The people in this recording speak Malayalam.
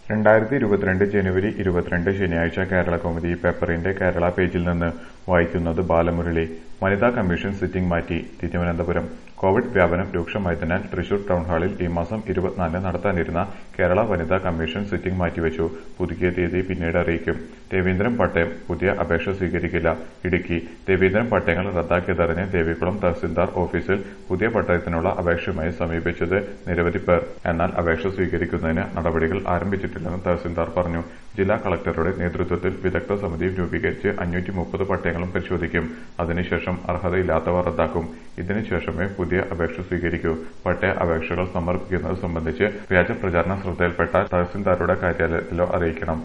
രണ്ടായിരത്തി ഇരുപത്തിരണ്ട് ജനുവരി ഇരുപത്തിരണ്ട് ശനിയാഴ്ച കേരളകൗമുദി പേപ്പറിന്റെ കേരള പേജിൽ നിന്ന് വായിക്കുന്നത് ബാലമുരളി വനിതാ കമ്മീഷൻ സിറ്റിംഗ് മാറ്റി തിരുവനന്തപുരം കോവിഡ് വ്യാപനം രൂക്ഷമായതിനാൽ തൃശൂർ ടൗൺഹാളിൽ ഈ മാസം ഇരുപത്തിനാലിന് നടത്താനിരുന്ന കേരള വനിതാ കമ്മീഷൻ സിറ്റിംഗ് മാറ്റിവെച്ചു പുതുക്കിയ തീയതി പിന്നീട് അറിയിക്കും രവീന്ദ്രൻ പട്ടയം പുതിയ അപേക്ഷ സ്വീകരിക്കില്ല ഇടുക്കി രവീന്ദ്രൻ പട്ടയങ്ങൾ റദ്ദാക്കിയതറിഞ്ഞ് ദേവികുളം തഹസിൽദാർ ഓഫീസിൽ പുതിയ പട്ടയത്തിനുള്ള അപേക്ഷയുമായി സമീപിച്ചത് നിരവധി പേർ എന്നാൽ അപേക്ഷ സ്വീകരിക്കുന്നതിന് നടപടികൾ ആരംഭിച്ചിട്ടില്ലെന്ന് തഹസിൽദാർ പറഞ്ഞു ജില്ലാ കളക്ടറുടെ നേതൃത്വത്തിൽ വിദഗ്ധ സമിതി രൂപീകരിച്ച് അഞ്ഞൂറ്റി മുപ്പത് പട്ടയങ്ങളും പരിശോധിക്കും അതിനുശേഷം അർഹതയില്ലാത്തവ റദ്ദാക്കും ഇതിനുശേഷമേ പുതിയ അപേക്ഷ സ്വീകരിക്കൂ പട്ടയ അപേക്ഷകൾ സമർപ്പിക്കുന്നത് സംബന്ധിച്ച് വ്യാജ പ്രചാരണം ശ്രദ്ധയിൽപ്പെട്ടാൽ തഹസിൽദാരുടെ കാര്യാലയത്തിലോ അറിയിക്കണം